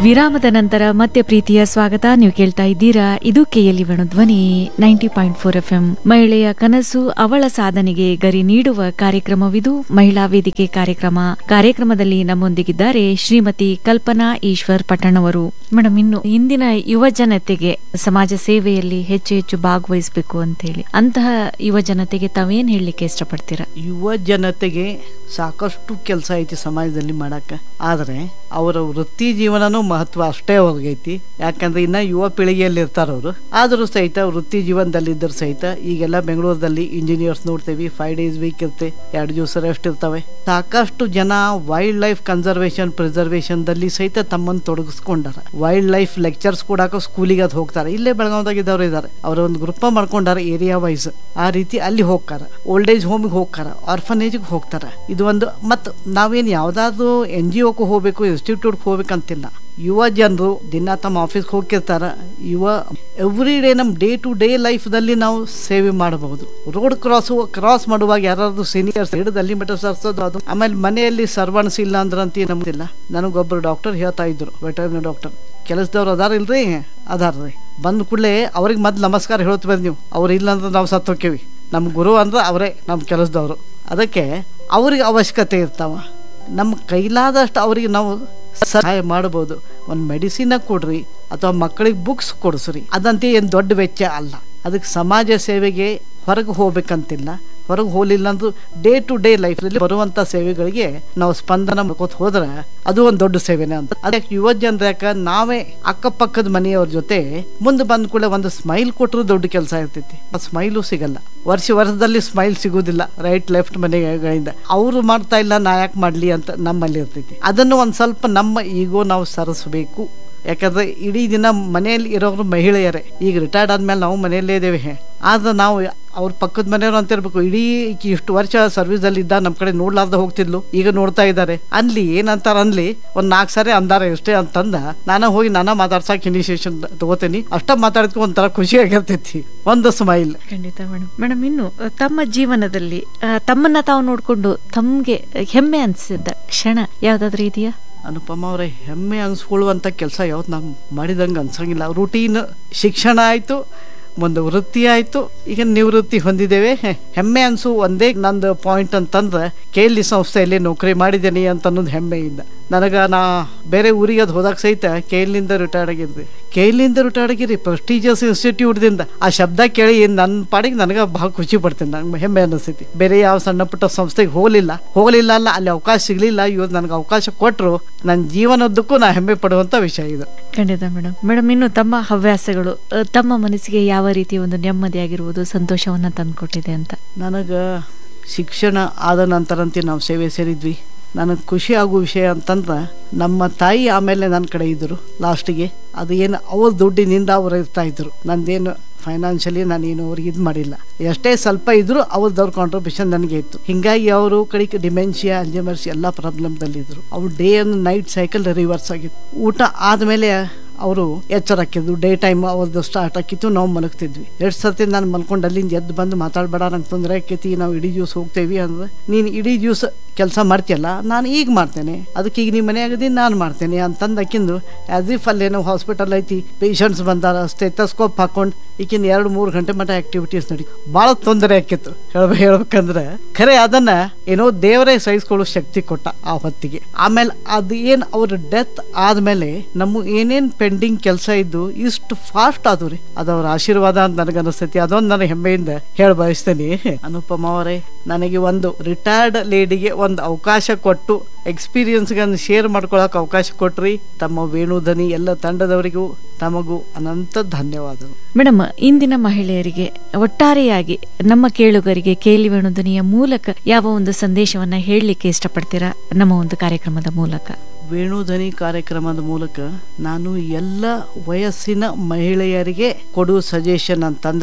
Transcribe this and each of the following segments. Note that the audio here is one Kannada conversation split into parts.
ವಿರಾಮದ ನಂತರ ಮತ್ತೆ ಪ್ರೀತಿಯ ಸ್ವಾಗತ ನೀವು ಕೇಳ್ತಾ ಇದ್ದೀರಾ ಇದು KLE Dhwani ninety point four F M ಮಹಿಳೆಯ ಕನಸು ಅವಳ ಸಾಧನೆಗೆ ಗರಿ ನೀಡುವ ಕಾರ್ಯಕ್ರಮವಿದು ಮಹಿಳಾ ವೇದಿಕೆ ಕಾರ್ಯಕ್ರಮ ಕಾರ್ಯಕ್ರಮದಲ್ಲಿ ನಮ್ಮೊಂದಿಗಿದ್ದಾರೆ ಶ್ರೀಮತಿ ಕಲ್ಪನಾ ಈಶ್ವರ್ ಪಟ್ಟಣವರು ಮೇಡಮ್ ಇನ್ನು ಇಂದಿನ ಯುವ ಜನತೆಗೆ ಸಮಾಜ ಸೇವೆಯಲ್ಲಿ ಹೆಚ್ಚು ಹೆಚ್ಚು ಭಾಗವಹಿಸಬೇಕು ಅಂತ ಹೇಳಿ ಅಂತಹ ಯುವ ಜನತೆಗೆ ತಾವೇನ್ ಹೇಳಲಿಕ್ಕೆ ಇಷ್ಟಪಡ್ತೀರಾ ಯುವ ಜನತೆಗೆ ಸಾಕಷ್ಟು ಕೆಲಸ ಐತಿ ಸಮಾಜದಲ್ಲಿ ಮಾಡಕ್ಕೆ ಆದರೆ ಅವರ ವೃತ್ತಿ ಜೀವನನೂ ಮಹತ್ವ ಅಷ್ಟೇ ಅವ್ರಿಗೈತಿ ಯಾಕಂದ್ರೆ ಇನ್ನ ಯುವ ಪೀಳಿಗೆಯಲ್ಲಿ ಇರ್ತಾರ ಅವರು ಆದರೂ ಸಹಿತ ವೃತ್ತಿ ಜೀವನದಲ್ಲಿ ಇದ್ದರೂ ಸಹಿತ ಈಗೆಲ್ಲ ಬೆಂಗಳೂರಲ್ಲಿ ಇಂಜಿನಿಯರ್ಸ್ ನೋಡ್ತೇವಿ ಫೈವ್ ಡೇಸ್ ವೀಕ್ ಇರುತ್ತೆ ಎರಡು ದಿವಸ ರೆಸ್ಟ್ ಇರ್ತವೆ ಸಾಕಷ್ಟು ಜನ ವೈಲ್ಡ್ ಲೈಫ್ ಕನ್ಸರ್ವೇಷನ್ ಪ್ರಿಸರ್ವೇಷನ್ ದಲ್ಲಿ ಸಹಿತ ತಮ್ಮನ್ನು ತೊಡಗಿಸ್ಕೊಂಡಾರ ವೈಲ್ಡ್ ಲೈಫ್ ಲೆಕ್ಚರ್ಸ್ ಕೊಡಾಕ ಸ್ಕೂಲಿಗೆ ಅದು ಹೋಗ್ತಾರೆ ಇಲ್ಲೇ ಬೆಳಗಾವದಾಗ ಇದ್ದವ್ರು ಇದ್ದಾರೆ ಅವರ ಒಂದು ಗ್ರೂಪ್ ಮಾಡ್ಕೊಂಡಾರ ಏರಿಯಾ ವೈಸ್ ಆ ರೀತಿ ಅಲ್ಲಿ ಹೋಗ್ತಾರ ಓಲ್ಡ್ ಏಜ್ ಹೋಮಿಗೆ ಹೋಗ್ತಾರ ಆರ್ಫನೇಜ್ಗೆ ಹೋಗ್ತಾರ ಇದು ಒಂದು ಮತ್ತು ನಾವೇನು ಯಾವ್ದಾದ್ರು ಎನ್ ಜಿ ಒಕ್ಕೆ ಹೋಗ್ಬೇಕು ಇನ್ಸ್ಟಿಟ್ಯೂಟ್ಗೆ ಹೋಗ್ಬೇಕಂತಿಲ್ಲ ಯುವ ಜನರು ದಿನ ತಮ್ಮ ಆಫೀಸ್ಗೆ ಹೋಗಿರ್ತಾರ ಯುವ ಎವ್ರಿ ಡೇ ನಮ್ಮ ಡೇ ಟು ಡೇ ಲೈಫ್ದಲ್ಲಿ ನಾವು ಸೇವೆ ಮಾಡಬಹುದು ರೋಡ್ ಕ್ರಾಸ್ ಕ್ರಾಸ್ ಮಾಡುವಾಗ ಯಾರಾದ್ರೂ ಸೀನಿಯರ್ಸ್ ಹಿಡಿದಲ್ಲಿ ಮಟ್ಟ ಸರ್ಸೋದು ಅದು ಆಮೇಲೆ ಮನೆಯಲ್ಲಿ ಸರ್ವನ್ಸ್ ಇಲ್ಲ ಅಂದ್ರಂತ ನಮ್ದಿಲ್ಲ ನನಗೊಬ್ಬರು ಡಾಕ್ಟರ್ ಹೇಳ್ತಾ ಇದ್ರು ವೆಟರ್ನರಿ ಡಾಕ್ಟರ್ ಕೆಲಸದವ್ರು ಅದಾರ ಇಲ್ರಿ ಅದಾರ ರೀ ಬಂದ ಕೂಡಲೇ ಅವ್ರಿಗೆ ಮೊದ್ಲು ನಮಸ್ಕಾರ ಹೇಳೋತ್ ಬಂದ್ ನೀವು ಅವ್ರು ಇಲ್ಲ ಅಂದ್ರೆ ನಾವು ಸತ್ತು ಹೋಕ್ಕೇವಿ ನಮ್ಮ ಗುರು ಅಂದ್ರೆ ಅವರೇ ನಮ್ಮ ಕೆಲಸದವರು ಅದಕ್ಕೆ ಅವ್ರಿಗೆ ಅವಶ್ಯಕತೆ ಇರ್ತಾವ ನಮ್ಮ ಕೈಲಾದಷ್ಟು ಅವರಿಗೆ ನಾವು ಸಹಾಯ ಮಾಡ್ಬೋದು ಒಂದು ಮೆಡಿಸಿನ ಕೊಡ್ರಿ ಅಥವಾ ಮಕ್ಕಳಿಗೆ ಬುಕ್ಸ್ ಕೊಡಿಸ್ರಿ ಅದಂತೆ ಏನು ದೊಡ್ಡ ವೆಚ್ಚ ಅಲ್ಲ ಅದಕ್ಕೆ ಸಮಾಜ ಸೇವೆಗೆ ಹೊರಗೆ ಹೋಗ್ಬೇಕಂತಿಲ್ಲ ಹೊರಗೆ ಹೋಗ್ಲಿಲ್ಲ ಅಂದ್ರೂ ಡೇ ಟು ಡೇ ಲೈಫಲ್ಲಿ ಬರುವಂಥ ಸೇವೆಗಳಿಗೆ ನಾವು ಸ್ಪಂದನ ಮಾಡ್ಕೋತ ಹೋದ್ರೆ ಅದು ಒಂದು ದೊಡ್ಡ ಸೇವೆನೇ ಅಂತ ಅದಕ್ಕೆ ಯುವ ಜನರ ಯಾಕ ನಾವೇ ಅಕ್ಕಪಕ್ಕದ ಮನೆಯವ್ರ ಜೊತೆ ಮುಂದೆ ಬಂದ ಕೂಡ ಒಂದು ಸ್ಮೈಲ್ ಕೊಟ್ಟರು ದೊಡ್ಡ ಕೆಲಸ ಇರ್ತೈತಿ ಆ ಸ್ಮೈಲು ಸಿಗಲ್ಲ ವರ್ಷ ವರ್ಷದಲ್ಲಿ ಸ್ಮೈಲ್ ಸಿಗುದಿಲ್ಲ ರೈಟ್ ಲೆಫ್ಟ್ ಮನೆಗಳಿಂದ ಅವರು ಮಾಡ್ತಾ ಇಲ್ಲ ನಾ ಯಾಕೆ ಮಾಡ್ಲಿ ಅಂತ ನಮ್ಮಲ್ಲಿ ಇರ್ತೈತಿ ಅದನ್ನು ಒಂದು ಸ್ವಲ್ಪ ನಮ್ಮ ಈಗೋ ನಾವು ಸರಿಸಬೇಕು ಯಾಕಂದ್ರೆ ಇಡೀ ದಿನ ಮನೆಯಲ್ಲಿ ಇರೋರು ಮಹಿಳೆಯರೇ ಈಗ ರಿಟೈರ್ಡ್ ಆದ್ಮೇಲೆ ನಾವು ಮನೆಯಲ್ಲೇ ಇದ್ದೇವೆ ಆದ್ರೆ ನಾವು ಅವ್ರ ಪಕ್ಕದ ಮನೆಯವರು ಅಂತ ಇರ್ಬೇಕು ಇಡೀ ಈಕಿ ಇಷ್ಟು ವರ್ಷ ಸರ್ವಿಸ್ ಅಲ್ಲಿ ಇದ್ದ ನಮ್ಮ ಕಡೆ ನೋಡ್ಲಾರ್ದ ಹೋಗ್ತಿದ್ಲು ಈಗ ನೋಡ್ತಾ ಇದ್ದಾರೆ ಅನ್ಲಿ ಏನಂತಾರ ಅನ್ಲಿ ಒಂದ್ ನಾಲ್ಕು ಸಾರಿ ಅಂದಾರ ಎಷ್ಟೇ ಅಂತಂದ ನಾನು ಹೋಗಿ ನಾನ ಮಾತಾಡ್ಸಕ್ ಇನಿಷಿಯೇಷನ್ ತಗೋತೀನಿ ಅಷ್ಟ ಮಾತಾಡಿದ್ಕೊ ಒಂಥರ ಖುಷಿ ಆಗಿರ್ತೈತಿ ಒಂದು ಸ್ಮೈಲ್ ಖಂಡಿತ ಮೇಡಮ್ ಮೇಡಮ್ ಇನ್ನು ಅ, ತಮ್ಮ ಜೀವನದಲ್ಲಿ ಅ, ತಮ್ಮನ್ನ ತಾವು ನೋಡ್ಕೊಂಡು ತಮ್ಗೆ ಹೆಮ್ಮೆ ಅನ್ಸಿದ್ದ ಕ್ಷಣ ಯಾವ್ದಾದ್ರು ಇದೆಯಾ ಅನುಪಮ ಅವರೇ ಹೆಮ್ಮೆ ಅನ್ಸ್ಕೊಳ್ಳುವಂಥ ಕೆಲಸ ಯಾವತ್ತು ನಾವು ಮಾಡಿದಂಗೆ ಅನ್ಸಂಗಿಲ್ಲ ರೂಟೀನ್ ಶಿಕ್ಷಣ ಆಯಿತು ಒಂದು ವೃತ್ತಿ ಆಯಿತು ಈಗ ನಿವೃತ್ತಿ ಹೊಂದಿದ್ದೇವೆ ಹೆ- ಹೆಮ್ಮೆ ಅನ್ಸು ಒಂದೇ ನಂದು ಪಾಯಿಂಟ್ ಅಂತಂದ್ರೆ ಕೇಳಿ ಸಂಸ್ಥೆಯಲ್ಲಿ ನೌಕರಿ ಮಾಡಿದ್ದೇನೆ ಅಂತ ಅನ್ನೋದು ಹೆಮ್ಮೆಯಿಂದ ನನಗೆ ನಾ ಬೇರೆ ಊರಿಗೆ ಅದು ಹೋದಾಗ ಸಹಿತ ಕೇಲಿಂದ ರಿಟೈರ್ಡ್ ಆಗಿದ್ದೆ ಕೇಲಿಂದ ರಿಟೈರ್ಡ್ ಆಗಿರಿ ಪ್ರೆಸ್ಟೀಜಿಯಸ್ ಇನ್ಸ್ಟಿಟ್ಯೂಟ್ದಿಂದ ಆ ಶಬ್ದ ಕೇಳಿ ನನ್ನ ಪಾಡಿಗೆ ನನಗೆ ಭಾಳ ಖುಷಿ ಪಡ್ತೀನಿ ನಂಗೆ ಹೆಮ್ಮೆ ಅನಿಸ್ತೈತಿ ಬೇರೆ ಯಾವ ಸಣ್ಣ ಪುಟ್ಟ ಸಂಸ್ಥೆಗೆ ಹೋಗಲಿಲ್ಲ ಹೋಗಲಿಲ್ಲ ಅಲ್ಲ ಅಲ್ಲಿ ಅವಕಾಶ ಸಿಗಲಿಲ್ಲ ಇವತ್ತು ನನಗೆ ಅವಕಾಶ ಕೊಟ್ಟರು ನನ್ನ ಜೀವನದ್ದಕ್ಕೂ ನಾ ಹೆಮ್ಮೆ ಪಡುವಂಥ ವಿಷಯ ಇದು ಖಂಡಿತ ಮೇಡಮ್ ಮೇಡಮ್ ಇನ್ನು ತಮ್ಮ ಹವ್ಯಾಸಗಳು ಅ, ತಮ್ಮ ಮನಸ್ಸಿಗೆ ಯಾವ ರೀತಿಯ ಒಂದು ನೆಮ್ಮದಿಯಾಗಿರುವುದು ಸಂತೋಷವನ್ನ ತಂದುಕೊಟ್ಟಿದೆ ಅಂತ ನನಗೆ ಶಿಕ್ಷಣ ಆದ ನಂತರಂತೆ ನಾವು ಸೇವೆ ಸೇರಿದ್ವಿ ನನಗೆ ಖುಷಿ ಆಗೋ ವಿಷಯ ಅಂತಂದ್ರೆ ನಮ್ಮ ತಾಯಿ ಆಮೇಲೆ ನನ್ನ ಕಡೆ ಇದ್ದರು ಲಾಸ್ಟಿಗೆ ಅದು ಏನು ಅವ್ರ ದುಡ್ಡಿನಿಂದ ಅವ್ರು ಇರ್ತಾ ಇದ್ರು ನಂದೇನು ಫೈನಾನ್ಷಿಯಲಿ ನಾನೇನು ಅವ್ರಿಗೆ ಇದು ಮಾಡಿಲ್ಲ ಎಷ್ಟೇ ಸ್ವಲ್ಪ ಇದ್ರು ಅವ್ರದ್ದವ್ರ ಕಾಂಟ್ರಿಬ್ಯೂಷನ್ ನನಗೆ ಇತ್ತು ಹಿಂಗಾಗಿ ಅವರು ಕಡೆಗೆ ಡಿಮೆನ್ಷಿಯಾ ಅಲ್ಜಮರ್ಸ್ ಎಲ್ಲ ಪ್ರಾಬ್ಲಮ್ದಲ್ಲಿದ್ದರು ಅವ್ರು day and night cycle reverse ಆಗಿತ್ತು ಊಟ ಆದಮೇಲೆ ಅವರು ಎಚ್ಚರ ಹಾಕಿದ್ರು ಡೇ ಟೈಮ್ ಅವ್ರದ್ದು ಸ್ಟಾರ್ಟ್ ಹಾಕಿತ್ತು ನಾವು ಮಲಗ್ತಿದ್ವಿ ಎಷ್ಟು ಸರ್ತಿ ನಾನು ಮಲ್ಕೊಂಡು ಅಲ್ಲಿಂದ ಎದ್ದು ಬಂದು ಮಾತಾಡಬೇಡ ನಂಗೆ ತೊಂದರೆ ಆಕೈತಿ ನಾವು ಇಡೀ ದಿವಸ ಹೋಗ್ತೇವಿ ಅಂದ್ರೆ ನೀನು ಇಡೀ ದಿವಸ ಕೆಲಸ ಮಾಡ್ತೀಯಲ್ಲ ನಾನು ಈಗ ಮಾಡ್ತೇನೆ ಅದಕ್ಕೆ ಈಗ ನಿಮ್ಮ ಮನೆ ಆಗದಿ ನಾನು ಮಾಡ್ತೇನೆ ಅಂತಂದು ಆಕಿಂದು ಆ್ಯಸ್ ಇಫ್ ಅಲ್ಲೇನೋ ಹಾಸ್ಪಿಟಲ್ ಐತಿ ಪೇಷಂಟ್ಸ್ ಬಂದಾರ ಸ್ಟೆಥಸ್ಕೋಪ್ ಹಾಕೊಂಡು ಈಗಿನ ಎರಡು ಮೂರು ಗಂಟೆ ಮಟ್ಟ ಆಕ್ಟಿವಿಟೀಸ್ ನಡಿ ಭಾಳ ತೊಂದರೆ ಆಕಿತ್ತು ಹೇಳ್ಬ ಹೇಳ್ಬೇಕಂದ್ರೆ ಖರೆ ಅದನ್ನ ಏನೋ ದೇವರೇ ಸಹಿಸ್ಕೊಳ್ಳೋ ಶಕ್ತಿ ಕೊಟ್ಟ ಆ ಹೊತ್ತಿಗೆ ಆಮೇಲೆ ಅದು ಏನು ಅವ್ರ ಡೆತ್ ಆದ್ಮೇಲೆ ನಮ್ಮ ಏನೇನ್ ಪೆಂಡಿಂಗ್ ಕೆಲಸ ಇದ್ದು ಇಷ್ಟು ಫಾಸ್ಟ್ ಆದು ರೀ ಅದು ಅವ್ರ ಆಶೀರ್ವಾದ ಅಂತ ನನಗೆ ಅನಿಸ್ತೈತಿ ಅದೊಂದು ನಾನು ಹೆಮ್ಮೆಯಿಂದ ಹೇಳ ಬಯಸ್ತೇನೆ ಅನುಪಮ ಅವರೇ ನನಗೆ ಒಂದು ರಿಟೈರ್ಡ್ ಲೇಡಿಗೆ ಒಂದು ಅವಕಾಶ ಕೊಟ್ಟು ಎಕ್ಸ್ಪೀರಿಯನ್ಸ್ಗಳನ್ನು ಶೇರ್ ಮಾಡ್ಕೊಳಕ್ ಅವಕಾಶ ಕೊಟ್ರಿ ತಮ್ಮ ವೇಣುಧನಿ ಎಲ್ಲ ತಂಡದವರಿಗೂ ತಮಗೂ ಅನಂತ ಧನ್ಯವಾದಗಳು ಮೇಡಮ್ ಇಂದಿನ ಮಹಿಳೆಯರಿಗೆ ಒಟ್ಟಾರೆಯಾಗಿ ನಮ್ಮ ಕೇಳುಗರಿಗೆ ಕೇಳಿ ವೇಣುಧ್ವನಿಯ ಮೂಲಕ ಯಾವ ಒಂದು ಸಂದೇಶವನ್ನ ಹೇಳಲಿಕ್ಕೆ ಇಷ್ಟಪಡ್ತೀರಾ ನಮ್ಮ ಒಂದು ಕಾರ್ಯಕ್ರಮದ ಮೂಲಕ ವೇಣುಧನಿ ಕಾರ್ಯಕ್ರಮದ ಮೂಲಕ ನಾನು ಎಲ್ಲ ವಯಸ್ಸಿನ ಮಹಿಳೆಯರಿಗೆ ಕೊಡುವ ಸಜೆಷನ್ ಅಂತಂದ್ರೆ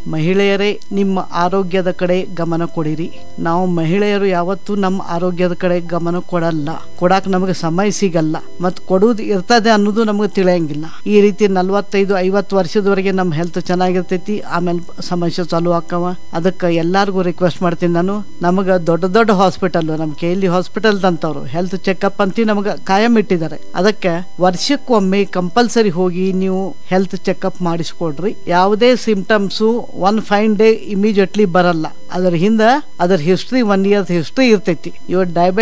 ಮಹಿಳೆಯರೇ ನಿಮ್ಮ ಆರೋಗ್ಯದ ಕಡೆ ಗಮನ ಕೊಡಿರಿ ನಾವು ಮಹಿಳೆಯರು ಯಾವತ್ತೂ ನಮ್ಮ ಆರೋಗ್ಯದ ಕಡೆ ಗಮನ ಕೊಡಲ್ಲ ಕೊಡಾಕ್ ನಮಗೆ ಸಮಯ ಸಿಗಲ್ಲ ಮತ್ತು ಕೊಡುವುದು ಇರ್ತದೆ ಅನ್ನೋದು ನಮಗೆ ತಿಳಿಯಂಗಿಲ್ಲ ಈ ರೀತಿ ನಲ್ವತ್ತೈದು ಐವತ್ತು ವರ್ಷದವರೆಗೆ ನಮ್ಮ ಹೆಲ್ತ್ ಚೆನ್ನಾಗಿರ್ತೈತಿ ಆಮೇಲೆ ಸಮಸ್ಯೆ ಚಾಲು ಆಕ್ಕವ ಅದಕ್ಕೆ ಎಲ್ಲಾರ್ಗೂ ರಿಕ್ವೆಸ್ಟ್ ಮಾಡ್ತೀನಿ ನಾನು ನಮಗೆ ದೊಡ್ಡ ದೊಡ್ಡ ಹಾಸ್ಪಿಟಲ್ ನಮ್ಮ ಕೆ ಎಲ್ ಹಾಸ್ಪಿಟಲ್ ಅಂತವ್ರು ಹೆಲ್ತ್ ಚೆಕಪ್ ಅಂತ ನಮಗೆ ಕಾಯಂ ಇಟ್ಟಿದ್ದಾರೆ ಅದಕ್ಕೆ ವರ್ಷಕ್ಕೊಮ್ಮೆ ಕಂಪಲ್ಸರಿ ಹೋಗಿ ನೀವು ಹೆಲ್ತ್ ಚೆಕಪ್ ಮಾಡಿಸ್ಕೊಡ್ರಿ ಯಾವುದೇ symptoms one fine day immediately ಬರಲ್ಲ ಅದರ ಹಿಂದೆ ಅದರ ಹಿಸ್ಟ್ರಿ ಒನ್ ಇಯರ್ ಹಿಸ್ಟ್ರಿ ಇರ್ತೈತಿ ಇವಾಗ ಡಯಾಬೆಟಿಸ್